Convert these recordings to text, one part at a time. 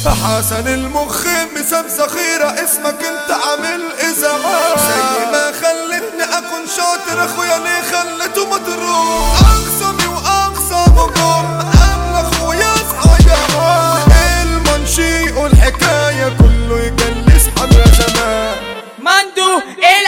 حسن المخ مسام ذخيرة اسمك انت عامل ازعاج زي ما خلتني اكون شاطر اخويا ليه خلته مضروب اقسمي واقسمكم قبل اخويا اصحى يا المنشي والحكاية كله يجلس حمرا زمان مندو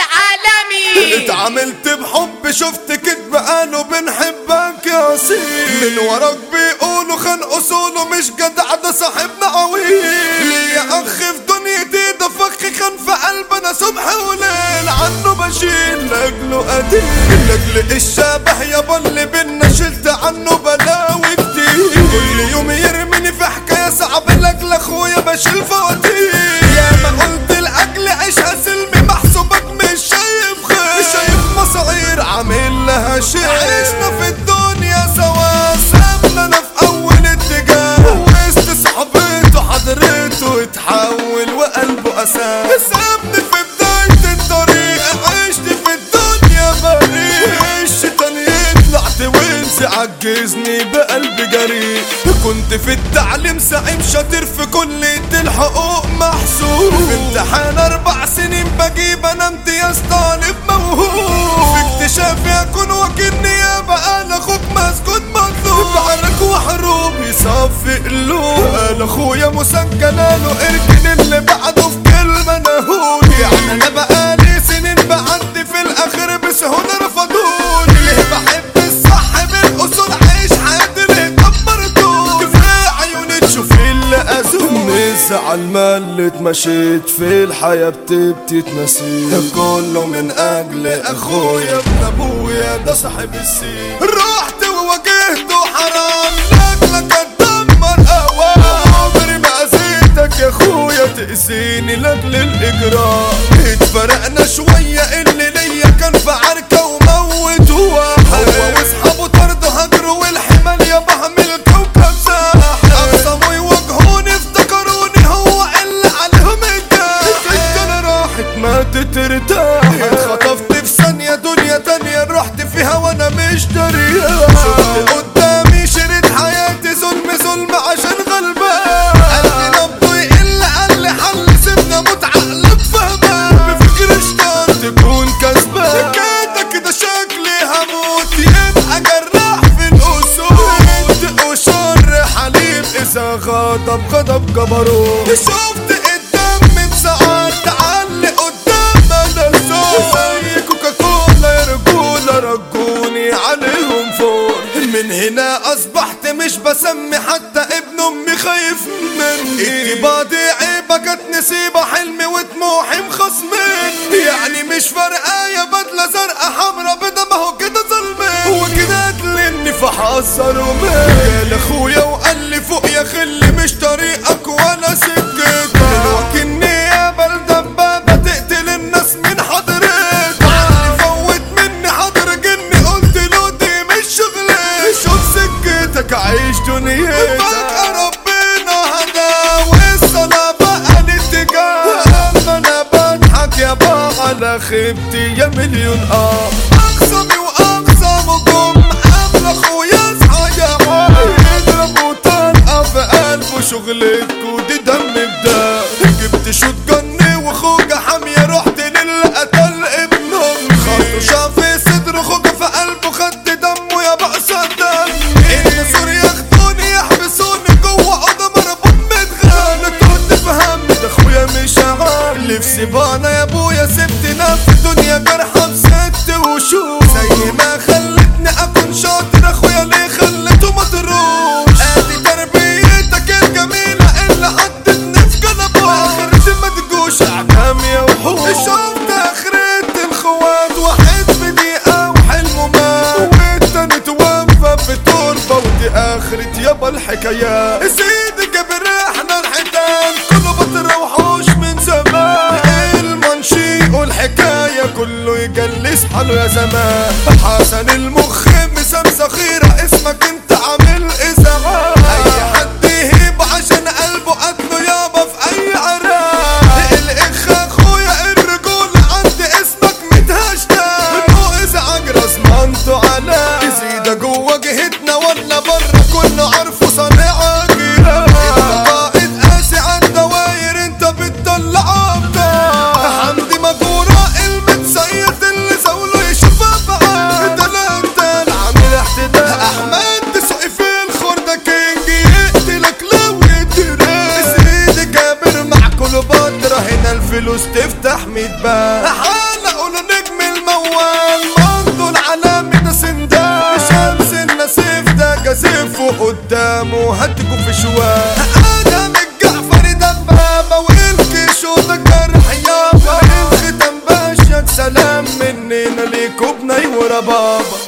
العالمي اتعاملت بحب شفت كدب قالوا بنحبك يا سيدي من وراك بيقولوا خان اصوله مش جدع ده صاحبنا عويل ليا اخ في دنيتي ده فخ خان في قلبنا صبح وليل عنه بشيل لاجله قديم لاجل الشبه يابا اللي بينا شلت عنه بلاوي كتير كل يوم يرميني في حكايه صعب لاجل اخويا بشيل فواتير يا ما قلت لاجل عيشها سلمي محسوبك مش شايف خير مش شايف مصاعير عامل لها شيء عشنا في الدنيا سوا سابنا في اول اتجاه وسط صحبته حضرته اتحول وقلبه اساس سابني في بداية الطريق عشت في الدنيا بريء الشيطان يطلع توينسي عجزني بقلب جريء كنت في التعليم زعيم شاطر في كلية الحقوق محسوب في امتحان اربع سنين بجيب انا امتياز طالب موهوب في اكتشافي اكون وكيل نيابة انا اخوك مسجون مطلوب بعرك وحروب يصفي قلوب انا اخويا مسجل له اركن اللي بعده في كلمة نهود يعني انا بقالي سنين بعدي في الاخر بسهولة رفضوني ليه بحب الصح بالاصول عيش حياتي ليه دمرتوني كفاية عيوني تشوفي اللي اذوني زعل ما اللي اتمشيت في الحياة بتبتي تنسيت كله من اجل اخويا ابن ابويا ده صاحب السين رحت وواجهته حرام لاجلك اتدمر اوام عمري ما اذيتك يا اخويا تأذيني لاجل الاجرام اتفرقنا شوية اللي ليا كان في عركة وموت واحد هو واصحابه طردوا هجروا والحمال يا بعمل كوكب ساحل اقسموا يواجهوني افتكروني هو اللي عليهم الجاح الدنيا راحت ما تترتاح اتخطفت في ثانية دنيا تانية رحت فيها وانا مش دريان شفت قدامي شريط حياتي ظلم ظلم عشان غلبان قلبي نبضه يقل قال لي حل سيبنا موت عقلك فهمان بفكر اشتغل تكون كسبان كده كده شكلي هموت يبقى جراح في الاسود وشر حليم اذا غضب غضب جبروت شفت قدام من ساعات تعلق قدام انا الصوت زي كوكاكولا يا رجولة رجوني عليهم فوق من هنا اصبحت مش بسمي حتى ابن امي خايف مني اتباضي عيبة جت نسيبة حلمي وطموحي مخصمني يعني مش فارقة يا بدلة زرقاء حمرا بيضة ما هو كده ظلمي هو كده قتلني فحذر ومال اخويا وقال لي فوق يا خلي مش طريقك ولا سكتك وكني يا بل دبابة تقتل الناس من حضرتك علي فوت مني حضر جني قلت له دي مش شغلي شوف سكتك عيش دنيتك فجأة ربنا هدى والصلاة بقى الاتجاه اما انا بضحك يا با على خيبتي يا مليون اه اقسمي واقسمكم قبل اخويا اصحى يا عمر يضربوا طلقة في قلبه شغلتكوا دي دم بدا جبت شوت جني وخوجة حامية رحت للي قتل ابن امي خدوا شاف صدر خوجة في قلبه خدت دمه يا بأس دمي النسور ياخدوني يحبسوني جوه اوضه مربوط متغنى كنت فهمت ده اخويا مش عارف نفسي بانا يا ابويا سبتنا في دنيا جرحى بست وشوش زي ما خلتني اكون شاطر اخويا ليه خليته مضروش ادي تربيتك الجميله اللي حطتني في قلبه اخرتي ما تجوش احكام يا وحوش شفت اخرة الخوات واحد في دقيقة وحلمه مات والتاني توفى في تربة ودي اخرة يابا الحكايات سيدي جبر احنا الحيتان كله بتروحوش من زمان المنشي والحكاية كله يجلس حاله يا زمان حسن المخ مسام ذخيرة اسمك انت عامل ازعاج اي حد يهيب عشان قلبه قتله يابا في اي عراق الاخ اخويا الرجولة عندي اسمك متهشتاق فوق ازعاج رسمانته على يزيد جوه جهتنا ولا بره كله عارفه صانع جيران انت قائد قاسي هتكوا في شوال ادم الجعفري دبابة والكيش وده جرح يابا الختم باشا سلام مننا ليكوا بني وربابا